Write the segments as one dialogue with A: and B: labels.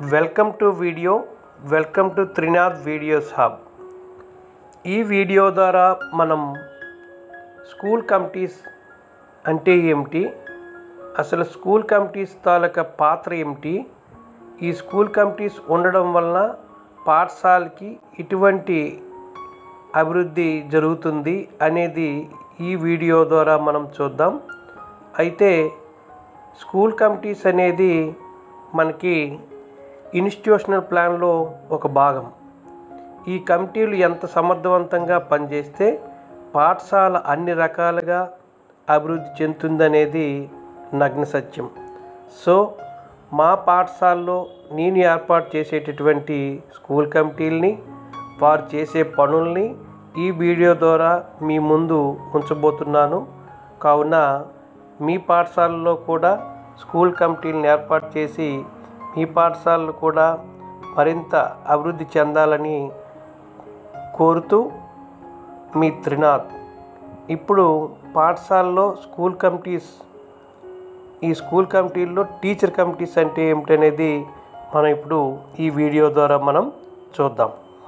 A: welcome to video welcome to Trinath videos hub ఈ video ద్వారా మనం స్కూల్ కమిటీస్ అంటే ఏమిటి అసలు స్కూల్ కమిటీస్ తాలూకా పాత్ర ఏమిటి ఈ స్కూల్ కమిటీస్ ఉండడం వలన పాఠశాలకి ఇటువంటి అభివృద్ధి జరుగుతుంది అనేది ఈ వీడియో ద్వారా మనం చూద్దాం అయితే స్కూల్ కమిటీస్ అనేది మనకి ఇన్స్టిట్యూషనల్ ప్లాన్లో ఒక భాగం ఈ కమిటీలు ఎంత సమర్థవంతంగా పనిచేస్తే పాఠశాల అన్ని రకాలుగా అభివృద్ధి చెందుతుందనేది నగ్న సత్యం సో మా పాఠశాలలో నేను ఏర్పాటు చేసేటటువంటి స్కూల్ కమిటీలని వారు చేసే పనుల్ని ఈ వీడియో ద్వారా మీ ముందు ఉంచబోతున్నాను కావున మీ పాఠశాలలో కూడా స్కూల్ కమిటీలను ఏర్పాటు చేసి మీ పాఠశాలలు కూడా మరింత అభివృద్ధి చెందాలని కోరుతూ మీ త్రినాథ్ ఇప్పుడు పాఠశాలలో స్కూల్ కమిటీస్ ఈ స్కూల్ కమిటీల్లో టీచర్ కమిటీస్ అంటే ఏమిటనేది మనం ఇప్పుడు ఈ వీడియో ద్వారా మనం చూద్దాం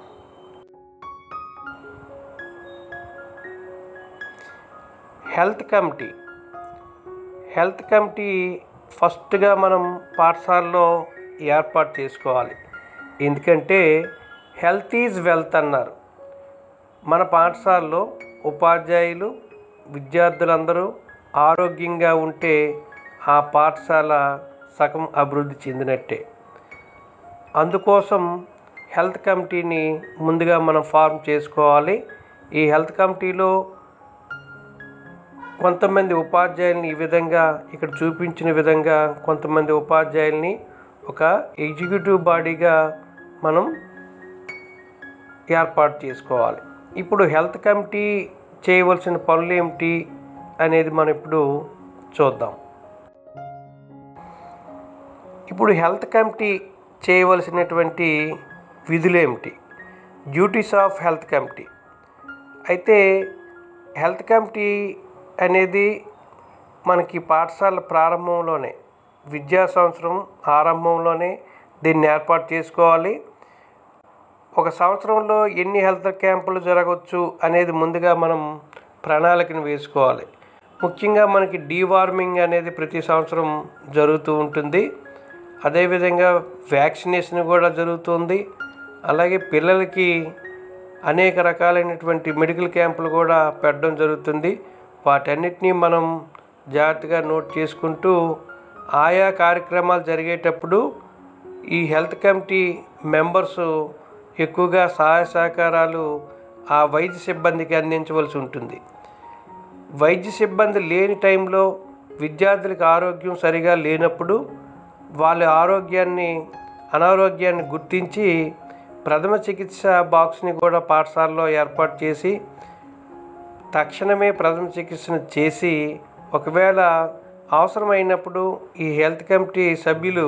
A: హెల్త్ కమిటీ హెల్త్ కమిటీ ఫస్ట్గా మనం పాఠశాలలో ఏర్పాటు చేసుకోవాలి ఎందుకంటే హెల్త్ ఈజ్ వెల్త్ అన్నారు మన పాఠశాలలో ఉపాధ్యాయులు విద్యార్థులందరూ ఆరోగ్యంగా ఉంటే ఆ పాఠశాల సగం అభివృద్ధి చెందినట్టే అందుకోసం హెల్త్ కమిటీని ముందుగా మనం ఫార్మ్ చేసుకోవాలి ఈ హెల్త్ కమిటీలో కొంతమంది ఉపాధ్యాయుల్ని ఈ విధంగా ఇక్కడ చూపించిన విధంగా కొంతమంది ఉపాధ్యాయుల్ని ఒక ఎగ్జిక్యూటివ్ బాడీగా మనం ఏర్పాటు చేసుకోవాలి ఇప్పుడు హెల్త్ కమిటీ చేయవలసిన పనులు ఏమిటి అనేది మనం ఇప్పుడు చూద్దాం ఇప్పుడు హెల్త్ కమిటీ చేయవలసినటువంటి విధులు ఏమిటి డ్యూటీస్ ఆఫ్ హెల్త్ కమిటీ అయితే హెల్త్ కమిటీ అనేది మనకి పాఠశాల ప్రారంభంలోనే విద్యా సంవత్సరం ఆరంభంలోనే దీన్ని ఏర్పాటు చేసుకోవాలి ఒక సంవత్సరంలో ఎన్ని హెల్త్ క్యాంపులు జరగవచ్చు అనేది ముందుగా మనం ప్రణాళికను వేసుకోవాలి ముఖ్యంగా మనకి డీవార్మింగ్ అనేది ప్రతి సంవత్సరం జరుగుతూ ఉంటుంది అదేవిధంగా వ్యాక్సినేషన్ కూడా జరుగుతుంది అలాగే పిల్లలకి అనేక రకాలైనటువంటి మెడికల్ క్యాంపులు కూడా పెట్టడం జరుగుతుంది వాటన్నిటినీ మనం జాగ్రత్తగా నోట్ చేసుకుంటూ ఆయా కార్యక్రమాలు జరిగేటప్పుడు ఈ హెల్త్ కమిటీ మెంబర్స్ ఎక్కువగా సహాయ సహకారాలు ఆ వైద్య సిబ్బందికి అందించవలసి ఉంటుంది వైద్య సిబ్బంది లేని టైంలో విద్యార్థులకు ఆరోగ్యం సరిగా లేనప్పుడు వాళ్ళ ఆరోగ్యాన్ని అనారోగ్యాన్ని గుర్తించి ప్రథమ చికిత్స బాక్స్ని కూడా పాఠశాలలో ఏర్పాటు చేసి తక్షణమే ప్రథమ చికిత్సను చేసి ఒకవేళ అవసరమైనప్పుడు ఈ హెల్త్ కమిటీ సభ్యులు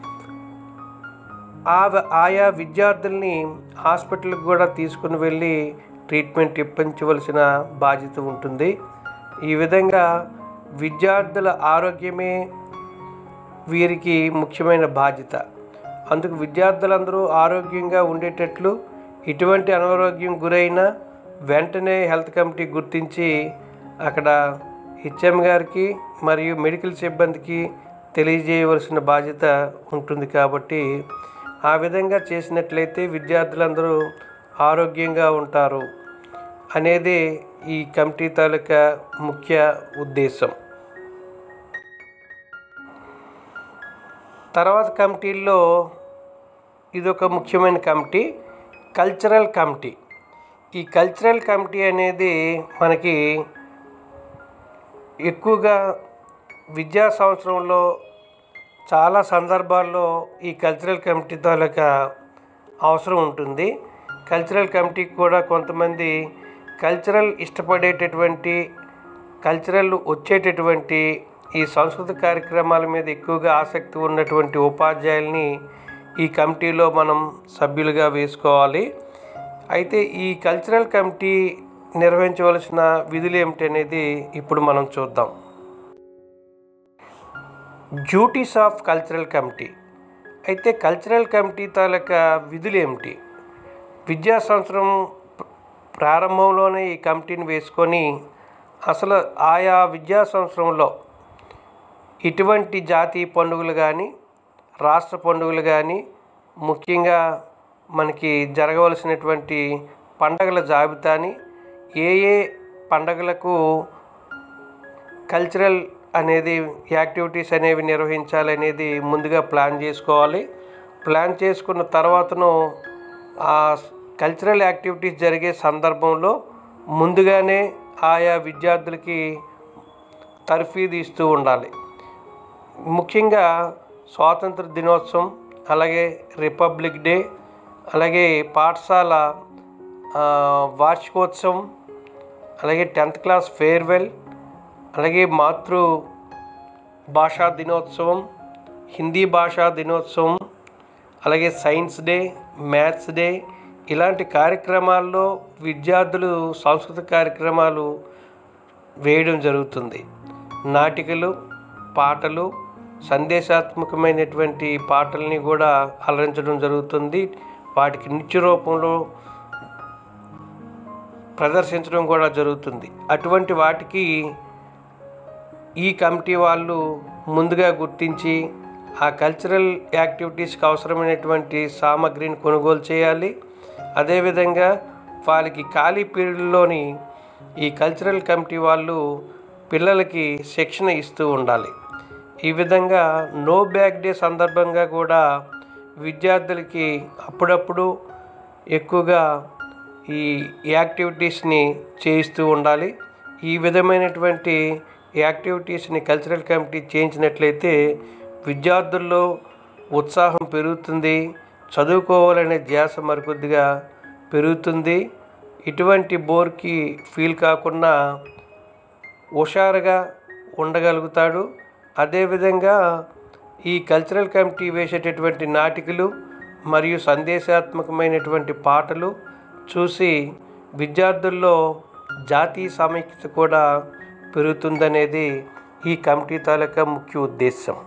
A: ఆ ఆయా విద్యార్థుల్ని హాస్పిటల్కి కూడా తీసుకుని వెళ్ళి ట్రీట్మెంట్ ఇప్పించవలసిన బాధ్యత ఉంటుంది ఈ విధంగా విద్యార్థుల ఆరోగ్యమే వీరికి ముఖ్యమైన బాధ్యత అందుకు విద్యార్థులందరూ ఆరోగ్యంగా ఉండేటట్లు ఇటువంటి అనారోగ్యం గురైన వెంటనే హెల్త్ కమిటీ గుర్తించి అక్కడ హెచ్ఎం గారికి మరియు మెడికల్ సిబ్బందికి తెలియజేయవలసిన బాధ్యత ఉంటుంది కాబట్టి ఆ విధంగా చేసినట్లయితే విద్యార్థులందరూ ఆరోగ్యంగా ఉంటారు అనేది ఈ కమిటీ తాలూకా ముఖ్య ఉద్దేశం తర్వాత కమిటీల్లో ఇదొక ముఖ్యమైన కమిటీ కల్చరల్ కమిటీ ఈ కల్చరల్ కమిటీ అనేది మనకి ఎక్కువగా విద్యా సంవత్సరంలో చాలా సందర్భాల్లో ఈ కల్చరల్ కమిటీ తాలూకా అవసరం ఉంటుంది కల్చరల్ కమిటీకి కూడా కొంతమంది కల్చరల్ ఇష్టపడేటటువంటి కల్చరల్ వచ్చేటటువంటి ఈ సంస్కృత కార్యక్రమాల మీద ఎక్కువగా ఆసక్తి ఉన్నటువంటి ఉపాధ్యాయుల్ని ఈ కమిటీలో మనం సభ్యులుగా వేసుకోవాలి అయితే ఈ కల్చరల్ కమిటీ నిర్వహించవలసిన విధులు ఏమిటి అనేది ఇప్పుడు మనం చూద్దాం డ్యూటీస్ ఆఫ్ కల్చరల్ కమిటీ అయితే కల్చరల్ కమిటీ తాలూకా విధులు ఏమిటి విద్యా సంవత్సరం ప్రారంభంలోనే ఈ కమిటీని వేసుకొని అసలు ఆయా విద్యా సంవత్సరంలో ఇటువంటి జాతీయ పండుగలు కానీ రాష్ట్ర పండుగలు కానీ ముఖ్యంగా మనకి జరగవలసినటువంటి పండగల జాబితాని ఏ ఏ పండగలకు కల్చరల్ అనేది యాక్టివిటీస్ అనేవి నిర్వహించాలనేది ముందుగా ప్లాన్ చేసుకోవాలి ప్లాన్ చేసుకున్న తర్వాతను ఆ కల్చరల్ యాక్టివిటీస్ జరిగే సందర్భంలో ముందుగానే ఆయా విద్యార్థులకి తర్ఫీదు ఇస్తూ ఉండాలి ముఖ్యంగా స్వాతంత్ర దినోత్సవం అలాగే రిపబ్లిక్ డే అలాగే పాఠశాల ఆ, వార్షికోత్సవం అలాగే టెన్త్ క్లాస్ ఫేర్వెల్ అలాగే మాతృ భాషా దినోత్సవం హిందీ భాషా దినోత్సవం అలాగే సైన్స్ డే మ్యాథ్స్ డే ఇలాంటి కార్యక్రమాల్లో విద్యార్థులు సాంస్కృతిక కార్యక్రమాలు వేయడం జరుగుతుంది నాటికలు పాటలు సందేశాత్మకమైనటువంటి పాటల్ని కూడా అలరించడం జరుగుతుంది వాటికి నృత్య రూపంలో ప్రదర్శించడం కూడా జరుగుతుంది అటువంటి వాటికి ఈ కమిటీ వాళ్ళు ముందుగా గుర్తించి ఆ కల్చరల్ యాక్టివిటీస్కి అవసరమైనటువంటి సామాగ్రిని కొనుగోలు చేయాలి అదేవిధంగా వాళ్ళకి ఖాళీ పీరియడ్లోని ఈ కల్చరల్ కమిటీ వాళ్ళు పిల్లలకి శిక్షణ ఇస్తూ ఉండాలి ఈ విధంగా నో బ్యాక్ డే సందర్భంగా కూడా విద్యార్థులకి అప్పుడప్పుడు ఎక్కువగా ఈ యాక్టివిటీస్ని చేయిస్తూ ఉండాలి ఈ విధమైనటువంటి యాక్టివిటీస్ని కల్చరల్ కమిటీ చేయించినట్లయితే విద్యార్థుల్లో ఉత్సాహం పెరుగుతుంది చదువుకోవాలనే ధ్యాస మరికొద్దిగా పెరుగుతుంది ఇటువంటి బోర్కి ఫీల్ కాకుండా హుషారుగా ఉండగలుగుతాడు అదేవిధంగా ఈ కల్చరల్ కమిటీ వేసేటటువంటి నాటికలు మరియు సందేశాత్మకమైనటువంటి పాటలు చూసి విద్యార్థుల్లో జాతీయ సమైక్యత కూడా పెరుగుతుందనేది ఈ కమిటీ తాలూకా ముఖ్య ఉద్దేశం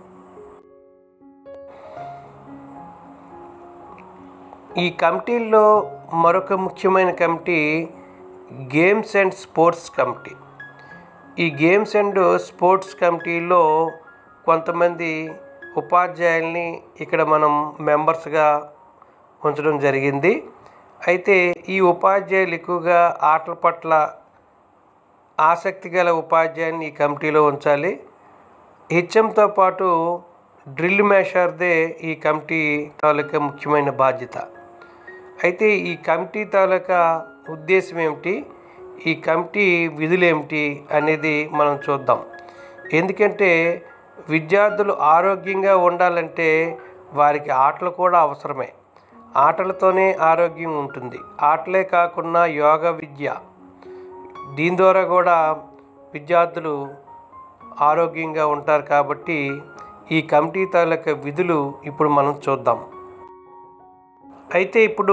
A: ఈ కమిటీల్లో మరొక ముఖ్యమైన committee games and sports committee ఈ గేమ్స్ అండ్ స్పోర్ట్స్ కమిటీలో కొంతమంది ఉపాధ్యాయుల్ని ఇక్కడ మనం మెంబర్స్గా ఉంచడం జరిగింది అయితే ఈ ఉపాధ్యాయులు ఎక్కువగా ఆటల పట్ల ఆసక్తి గల ఉపాధ్యాయుని ఈ కమిటీలో ఉంచాలి హెచ్ఎంతో పాటు డ్రిల్ మేషర్దే ఈ కమిటీ తాలూకా ముఖ్యమైన బాధ్యత అయితే ఈ కమిటీ తాలూకా ఉద్దేశం ఏమిటి ఈ కమిటీ విధులు ఏమిటి అనేది మనం చూద్దాం ఎందుకంటే విద్యార్థులు ఆరోగ్యంగా ఉండాలంటే వారికి ఆటలు కూడా అవసరమే ఆటలతోనే ఆరోగ్యం ఉంటుంది ఆటలే కాకుండా యోగా విద్య దీని ద్వారా కూడా విద్యార్థులు ఆరోగ్యంగా ఉంటారు కాబట్టి ఈ కమిటీ తాలూకా విధులు ఇప్పుడు మనం చూద్దాం అయితే ఇప్పుడు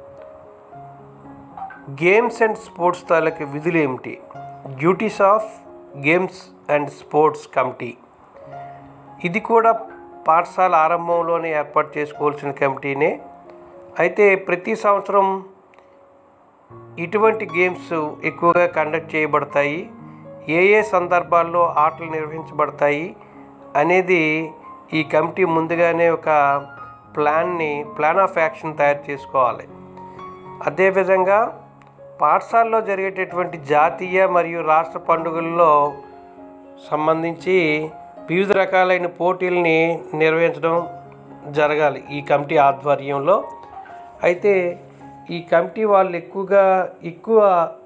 A: గేమ్స్ అండ్ స్పోర్ట్స్ తాలూకా విధులు ఏమిటి duties of games and sports committee ఇది కూడా పాఠశాల ఆరంభంలోనే ఏర్పాటు చేసుకోవాల్సిన కమిటీనే అయితే ప్రతి సంవత్సరం ఇటువంటి గేమ్స్ ఎక్కువగా కండక్ట్ చేయబడతాయి ఏ ఏ సందర్భాల్లో ఆటలు నిర్వహించబడతాయి అనేది ఈ కమిటీ ముందుగానే ఒక ప్లాన్ని ప్లాన్ ఆఫ్ యాక్షన్ తయారు చేసుకోవాలి అదేవిధంగా పాఠశాలలో జరిగేటటువంటి జాతీయ మరియు రాష్ట్ర పండుగల్లో సంబంధించి వివిధ రకాలైన పోటీల్ని నిర్వహించడం జరగాలి ఈ కమిటీ ఆధ్వర్యంలో అయితే ఈ కమిటీ వాళ్ళు ఎక్కువగా ఎక్కువ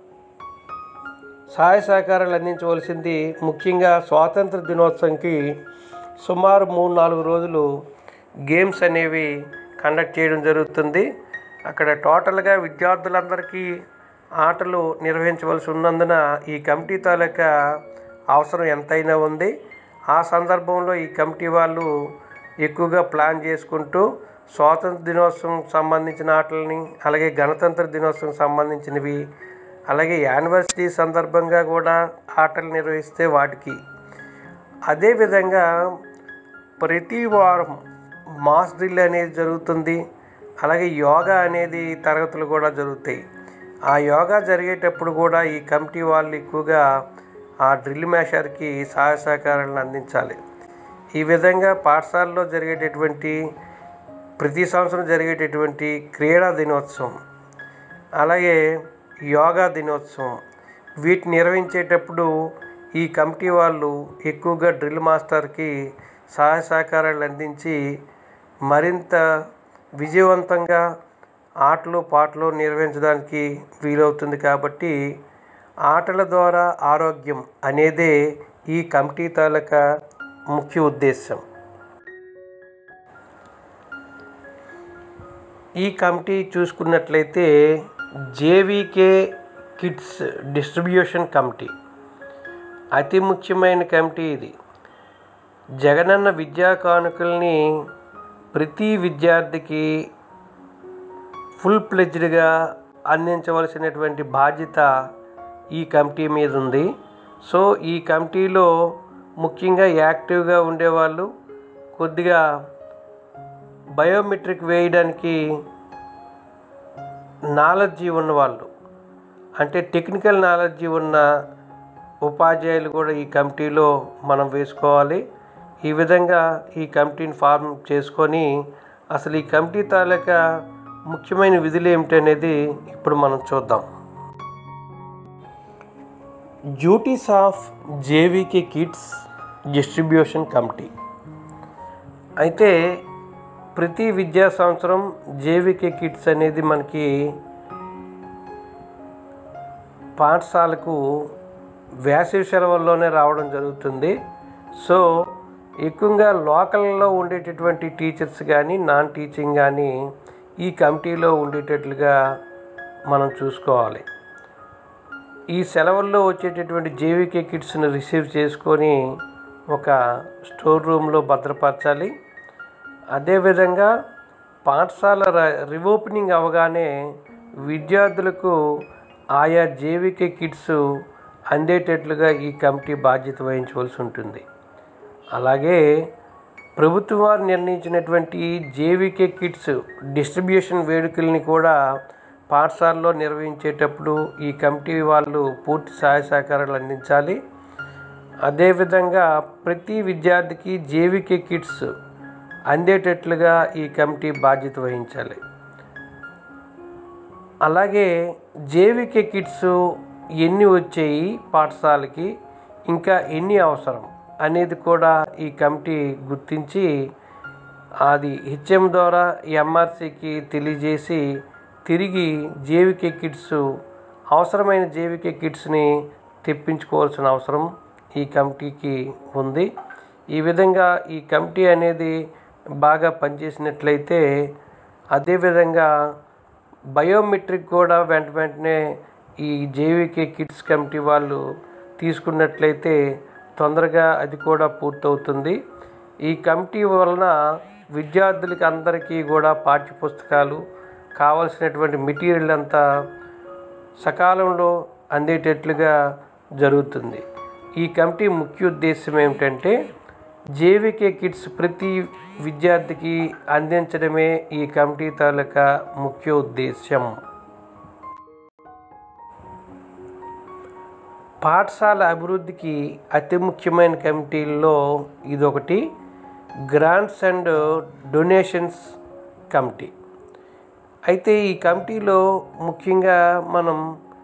A: సహాయ సహకారాలు అందించవలసింది ముఖ్యంగా స్వాతంత్ర దినోత్సవంకి సుమారు మూడు నాలుగు రోజులు గేమ్స్ అనేవి కండక్ట్ చేయడం జరుగుతుంది అక్కడ టోటల్గా విద్యార్థులందరికీ ఆటలు నిర్వహించవలసి ఉన్నందున ఈ కమిటీ తాలూకా అవసరం ఎంతైనా ఉంది ఆ సందర్భంలో ఈ కమిటీ వాళ్ళు ఎక్కువగా ప్లాన్ చేసుకుంటూ స్వాతంత్ర దినోత్సవం సంబంధించిన ఆటలని అలాగే గణతంత్ర దినోత్సవం సంబంధించినవి అలాగే యానివర్సరీ సందర్భంగా కూడా ఆటలు నిర్వహిస్తే వాటికి అదేవిధంగా ప్రతి వారం మాస్ డ్రిల్ అనేది జరుగుతుంది అలాగే యోగా అనేది తరగతులు కూడా జరుగుతాయి ఆ యోగా జరిగేటప్పుడు కూడా ఈ కమిటీ వాళ్ళు ఎక్కువగా ఆ డ్రిల్ మేషర్కి సహాయ సహకారాలను అందించాలి ఈ విధంగా పాఠశాలలో జరిగేటటువంటి ప్రతి సంవత్సరం జరిగేటటువంటి క్రీడా దినోత్సవం అలాగే యోగా దినోత్సవం వీటిని నిర్వహించేటప్పుడు ఈ కమిటీ వాళ్ళు ఎక్కువగా డ్రిల్ మాస్టర్కి సహాయ సహకారాలు అందించి మరింత విజయవంతంగా ఆటలు పాటలు నిర్వహించడానికి వీలవుతుంది కాబట్టి ఆటల ద్వారా ఆరోగ్యం అనేదే ఈ కమిటీ తాలూకా ముఖ్య ఉద్దేశం ఈ కమిటీ చూసుకున్నట్లయితే జేవికే కిడ్స్ డిస్ట్రిబ్యూషన్ కమిటీ అతి ముఖ్యమైన కమిటీ ఇది జగనన్న విద్యా కానుకల్ని ప్రతి విద్యార్థికి ఫుల్ ప్లెజ్డ్గా అందించవలసినటువంటి బాధ్యత ఈ కమిటీ మీద ఉంది సో ఈ కమిటీలో ముఖ్యంగా యాక్టివ్గా ఉండేవాళ్ళు కొద్దిగా బయోమెట్రిక్ వేయడానికి నాలెడ్జీ ఉన్నవాళ్ళు అంటే టెక్నికల్ నాలెడ్జీ ఉన్న ఉపాధ్యాయులు కూడా ఈ కమిటీలో మనం వేసుకోవాలి ఈ విధంగా ఈ కమిటీని ఫార్మ్ చేసుకొని అసలు ఈ కమిటీ తాలూకా ముఖ్యమైన విధులు ఏమిటనేది ఇప్పుడు మనం చూద్దాం duties of JVK kits distribution committee అయితే ప్రతి విద్యా సంవత్సరం జేవికే కిడ్స్ అనేది మనకి పాఠశాలకు వేసవి సెలవుల్లోనే రావడం జరుగుతుంది సో ఎక్కువగా లోకల్లో ఉండేటటువంటి టీచర్స్ కానీ నాన్ టీచింగ్ కానీ ఈ కమిటీలో ఉండేటట్లుగా మనం చూసుకోవాలి ఈ సెలవుల్లో వచ్చేటటువంటి జేవికే కిట్స్ని రిసీవ్ చేసుకొని ఒక స్టోర్ రూమ్లో భద్రపరచాలి అదేవిధంగా పాఠశాల రిఓపెనింగ్ అవగానే విద్యార్థులకు ఆయా జేవికే కిట్స్ అందేటట్లుగా ఈ కమిటీ బాధ్యత వహించవలసి ఉంటుంది అలాగే ప్రభుత్వం వారు నిర్ణయించినటువంటి జేవికే కిట్స్ డిస్ట్రిబ్యూషన్ వేడుకల్ని కూడా పాఠశాలలో నిర్వహించేటప్పుడు ఈ కమిటీ వాళ్ళు పూర్తి సహాయ సహకారాలు అందించాలి అదేవిధంగా ప్రతి విద్యార్థికి జేవికే కిట్స్ అందేటట్లుగా ఈ కమిటీ బాధ్యత వహించాలి అలాగే జేవికే కిట్స్ ఎన్ని వచ్చాయి పాఠశాలకి ఇంకా ఎన్ని అవసరం అనేది కూడా ఈ కమిటీ గుర్తించి అది హెచ్ఎం ద్వారా ఎంఆర్సికి తెలియజేసి తిరిగి జేవికే కిట్స్ అవసరమైన జేవికే కిట్స్ని తెప్పించుకోవాల్సిన అవసరం ఈ కమిటీకి ఉంది ఈ విధంగా ఈ కమిటీ అనేది బాగా పనిచేసినట్లయితే అదేవిధంగా బయోమెట్రిక్ కూడా వెంట వెంటనే ఈ జేవికే కిట్స్ కమిటీ వాళ్ళు తీసుకున్నట్లయితే తొందరగా అది కూడా పూర్తవుతుంది ఈ కమిటీ వలన విద్యార్థులకి అందరికీ కూడా పాఠ్యపుస్తకాలు కావలసినటువంటి మెటీరియల్ అంతా సకాలంలో అందేటట్లుగా జరుగుతుంది ఈ కమిటీ ముఖ్య ఉద్దేశం ఏమిటంటే జేవికే కిట్స్ ప్రతి విద్యార్థికి అందించడమే ఈ కమిటీ తాలూకా ముఖ్య ఉద్దేశం పాఠశాల అభివృద్ధికి అతి ముఖ్యమైన కమిటీల్లో ఇదొకటి గ్రాంట్స్ అండ్ డొనేషన్స్ కమిటీ అయితే ఈ కమిటీలో ముఖ్యంగా మనం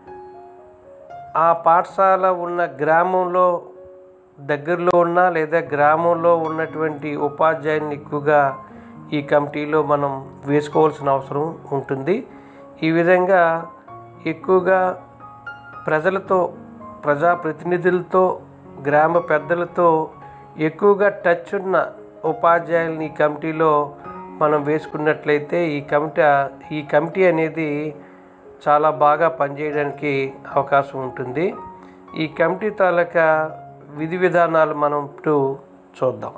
A: ఆ పాఠశాల ఉన్న గ్రామంలో దగ్గరలో ఉన్న లేదా గ్రామంలో ఉన్నటువంటి ఉపాధ్యాయుని ఎక్కువగా ఈ కమిటీలో మనం వేసుకోవాల్సిన అవసరం ఉంటుంది ఈ విధంగా ఎక్కువగా ప్రజలతో ప్రజాప్రతినిధులతో గ్రామ పెద్దలతో ఎక్కువగా టచ్ ఉన్న ఉపాధ్యాయుల్ని ఈ కమిటీలో మనం వేసుకున్నట్లయితే ఈ కమిటీ ఈ కమిటీ అనేది చాలా బాగా పనిచేయడానికి అవకాశం ఉంటుంది ఈ కమిటీ తాలూకా విధి విధానాలు మనం ఇప్పుడు చూద్దాం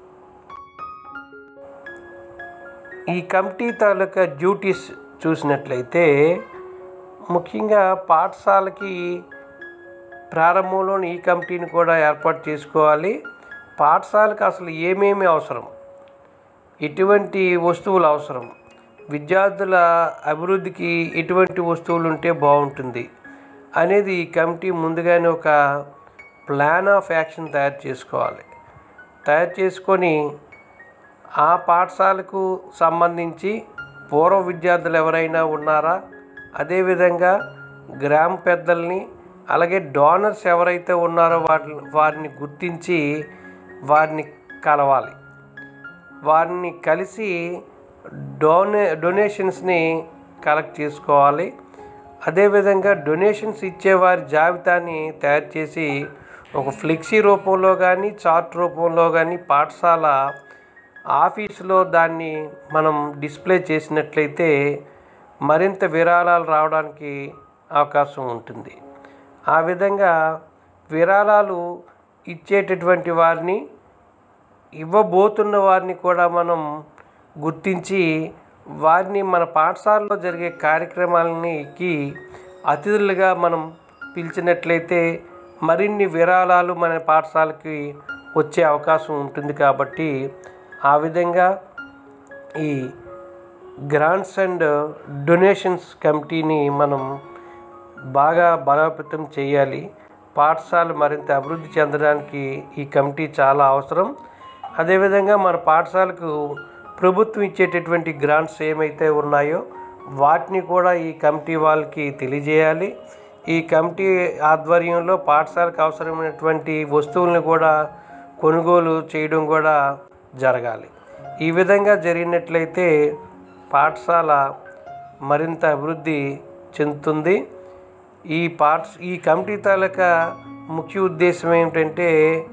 A: ఈ కమిటీ తాలూకా డ్యూటీస్ చూసినట్లయితే ముఖ్యంగా పాఠశాలకి ప్రారంభంలోని ఈ కమిటీని కూడా ఏర్పాటు చేసుకోవాలి పాఠశాలకు అసలు ఏమేమి అవసరం ఎటువంటి వస్తువులు అవసరం విద్యార్థుల అభివృద్ధికి ఎటువంటి వస్తువులు ఉంటే బాగుంటుంది అనేది ఈ కమిటీ ముందుగానే ఒక ప్లాన్ ఆఫ్ యాక్షన్ తయారు చేసుకోవాలి తయారు చేసుకొని ఆ పాఠశాలకు సంబంధించి పూర్వ విద్యార్థులు ఎవరైనా ఉన్నారా అదేవిధంగా గ్రామ పెద్దల్ని అలాగే డోనర్స్ ఎవరైతే ఉన్నారో వాటి వారిని గుర్తించి వారిని కలవాలి వారిని కలిసి డోనే డొనేషన్స్ని కలెక్ట్ చేసుకోవాలి అదేవిధంగా డొనేషన్స్ ఇచ్చేవారి జాబితాని తయారు చేసి ఒక ఫ్లెక్సీ రూపంలో కానీ చార్ట్ రూపంలో కానీ పాఠశాల ఆఫీసులో దాన్ని మనం డిస్ప్లే చేసినట్లయితే మరింత విరాళాలు రావడానికి అవకాశం ఉంటుంది ఆ విధంగా విరాళాలు ఇచ్చేటటువంటి వారిని ఇవ్వబోతున్న వారిని కూడా మనం గుర్తించి వారిని మన పాఠశాలలో జరిగే కార్యక్రమాలకి అతిథులుగా మనం పిలిచినట్లయితే మరిన్ని విరాళాలు మన పాఠశాలకి వచ్చే అవకాశం ఉంటుంది కాబట్టి ఆ విధంగా ఈ గ్రాంట్స్ అండ్ డొనేషన్స్ కమిటీని మనం బాగా బలోపేతం చేయాలి పాఠశాల మరింత అభివృద్ధి చెందడానికి ఈ కమిటీ చాలా అవసరం అదేవిధంగా మన పాఠశాలకు ప్రభుత్వం ఇచ్చేటటువంటి గ్రాంట్స్ ఏమైతే ఉన్నాయో వాటిని కూడా ఈ కమిటీ వాళ్ళకి తెలియజేయాలి ఈ కమిటీ ఆధ్వర్యంలో పాఠశాలకు అవసరమైనటువంటి వస్తువులను కూడా కొనుగోలు చేయడం కూడా జరగాలి ఈ విధంగా జరిగినట్లయితే పాఠశాల మరింత అభివృద్ధి చెందుతుంది ఈ పాఠ ఈ కమిటీ తాలూకా ముఖ్య ఉద్దేశం ఏమిటంటే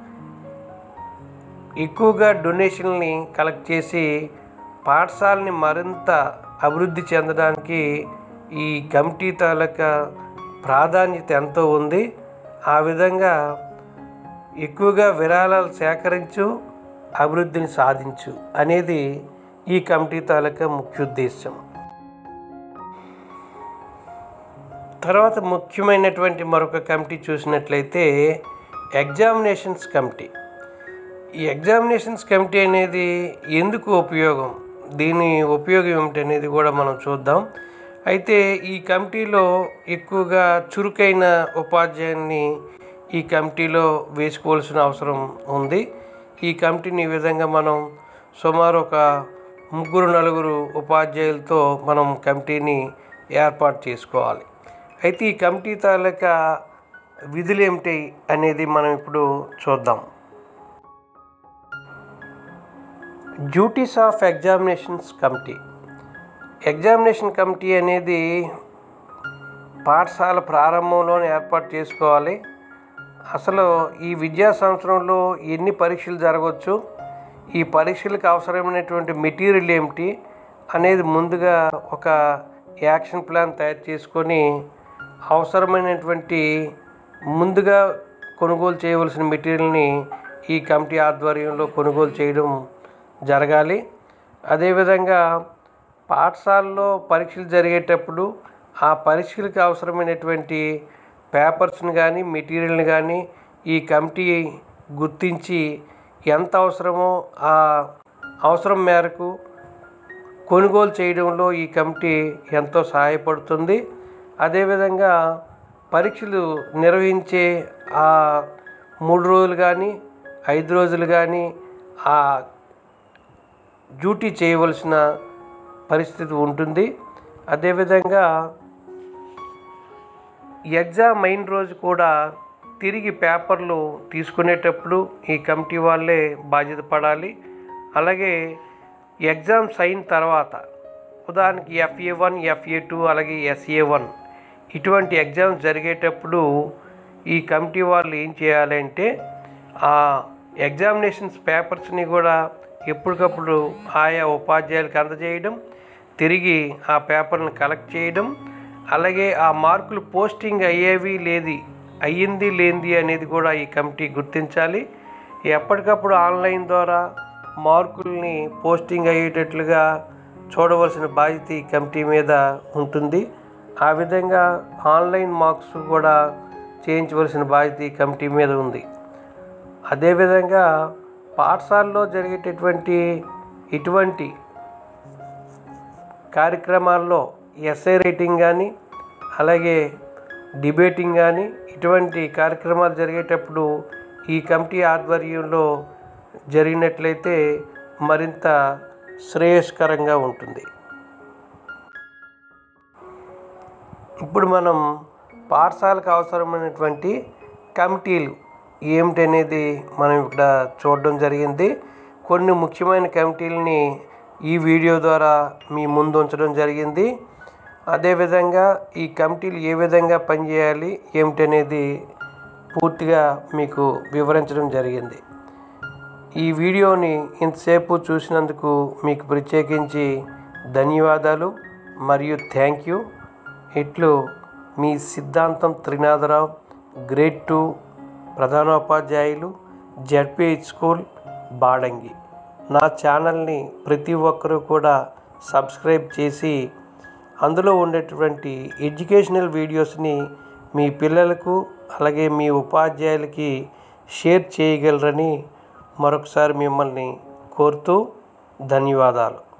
A: ఎక్కువగా డొనేషన్ని కలెక్ట్ చేసి పాఠశాలని మరింత అభివృద్ధి చెందడానికి ఈ కమిటీ తాలూకా ప్రాధాన్యత ఎంతో ఉంది ఆ విధంగా ఎక్కువగా విరాళాలు సేకరించు అభివృద్ధిని సాధించు అనేది ఈ కమిటీ తాలూకా ముఖ్య ఉద్దేశం తర్వాత ముఖ్యమైనటువంటి మరొక కమిటీ చూసినట్లయితే ఎగ్జామినేషన్స్ కమిటీ ఈ ఎగ్జామినేషన్స్ కమిటీ అనేది ఎందుకు ఉపయోగం దీని ఉపయోగం ఏమిటి అనేది కూడా మనం చూద్దాం అయితే ఈ కమిటీలో ఎక్కువగా చురుకైన ఉపాధ్యాయుని ఈ కమిటీలో వేసుకోవాల్సిన అవసరం ఉంది ఈ కమిటీని ఈ విధంగా మనం సుమారు ఒక ముగ్గురు నలుగురు ఉపాధ్యాయులతో మనం కమిటీని ఏర్పాటు చేసుకోవాలి అయితే ఈ కమిటీ తాలూకా విధులు ఏమిటి అనేది మనం ఇప్పుడు చూద్దాం duties of examinations committee examination committee అనేది పాఠశాల ప్రారంభంలోనే ఏర్పాటు చేసుకోవాలి అసలు ఈ విద్యా సంవత్సరంలో ఎన్ని పరీక్షలు జరగవచ్చు ఈ పరీక్షలకు అవసరమైనటువంటి మెటీరియల్ ఏమిటి అనేది ముందుగా ఒక యాక్షన్ ప్లాన్ తయారు చేసుకొని అవసరమైనటువంటి ముందుగా కొనుగోలు చేయవలసిన మెటీరియల్ని ఈ కమిటీ ఆధ్వర్యంలో కొనుగోలు చేయడం జరగాలి అదేవిధంగా పాఠశాలలో పరీక్షలు జరిగేటప్పుడు ఆ పరీక్షలకు అవసరమైనటువంటి పేపర్స్ని కానీ మెటీరియల్ని కానీ ఈ కమిటీ గుర్తించి ఎంత అవసరమో ఆ అవసరం మేరకు కొనుగోలు చేయడంలో ఈ కమిటీ ఎంతో సహాయపడుతుంది అదేవిధంగా పరీక్షలు నిర్వహించే ఆ మూడు రోజులు కానీ ఐదు రోజులు కానీ ఆ డ్యూటీ చేయవలసిన పరిస్థితి ఉంటుంది అదేవిధంగా ఎగ్జామ్ అయిన రోజు కూడా తిరిగి పేపర్లు తీసుకునేటప్పుడు ఈ కమిటీ వాళ్ళే బాధ్యత పడాలి అలాగే ఎగ్జామ్స్ అయిన తర్వాత ఉదాహరణకి ఎఫ్ఏ వన్ ఎఫ్ఏ టూ అలాగే ఎస్ఏ వన్ ఇటువంటి ఎగ్జామ్స్ జరిగేటప్పుడు ఈ కమిటీ వాళ్ళు ఏం చేయాలంటే ఆ ఎగ్జామినేషన్స్ పేపర్స్ని కూడా ఎప్పటికప్పుడు ఆయా ఉపాధ్యాయులకు అందజేయడం తిరిగి ఆ పేపర్ని కలెక్ట్ చేయడం అలాగే ఆ మార్కులు పోస్టింగ్ అయ్యేవి లేది అయ్యింది లేనిది అనేది కూడా ఈ కమిటీ గుర్తించాలి ఎప్పటికప్పుడు ఆన్లైన్ ద్వారా మార్కుల్ని పోస్టింగ్ అయ్యేటట్లుగా చూడవలసిన బాధ్యత ఈ కమిటీ మీద ఉంటుంది ఆ విధంగా ఆన్లైన్ మార్క్స్ కూడా చేయించవలసిన బాధ్యత ఈ కమిటీ మీద ఉంది అదేవిధంగా పాఠశాలలో జరిగేటటువంటి ఇటువంటి కార్యక్రమాల్లో ఎస్ఐ రైటింగ్ కానీ అలాగే డిబేటింగ్ కానీ ఇటువంటి కార్యక్రమాలు జరిగేటప్పుడు ఈ కమిటీ ఆధ్వర్యంలో జరిగినట్లయితే మరింత శ్రేయస్కరంగా ఉంటుంది ఇప్పుడు మనం పాఠశాలకు అవసరమైనటువంటి కమిటీలు ఏమిటనేది మనం ఇక్కడ చూడడం జరిగింది కొన్ని ముఖ్యమైన కమిటీలని ఈ వీడియో ద్వారా మీ ముందు ఉంచడం జరిగింది అదేవిధంగా ఈ కమిటీలు ఏ విధంగా పనిచేయాలి ఏమిటనేది పూర్తిగా మీకు వివరించడం జరిగింది ఈ వీడియోని ఇంతసేపు చూసినందుకు మీకు ప్రత్యేకించి ధన్యవాదాలు మరియు థ్యాంక్ యూ ఇట్లు మీ సిద్ధాంతం త్రినాథరావు గ్రేడ్ టూ ప్రధానోపాధ్యాయులు జడ్పిహెచ్ స్కూల్ బాడంగి నా ఛానల్ని ప్రతి ఒక్కరూ కూడా సబ్స్క్రైబ్ చేసి అందులో ఉండేటువంటి ఎడ్యుకేషనల్ వీడియోస్ని మీ పిల్లలకు అలాగే మీ ఉపాధ్యాయులకి షేర్ చేయగలరని మరొకసారి మిమ్మల్ని కోరుతూ ధన్యవాదాలు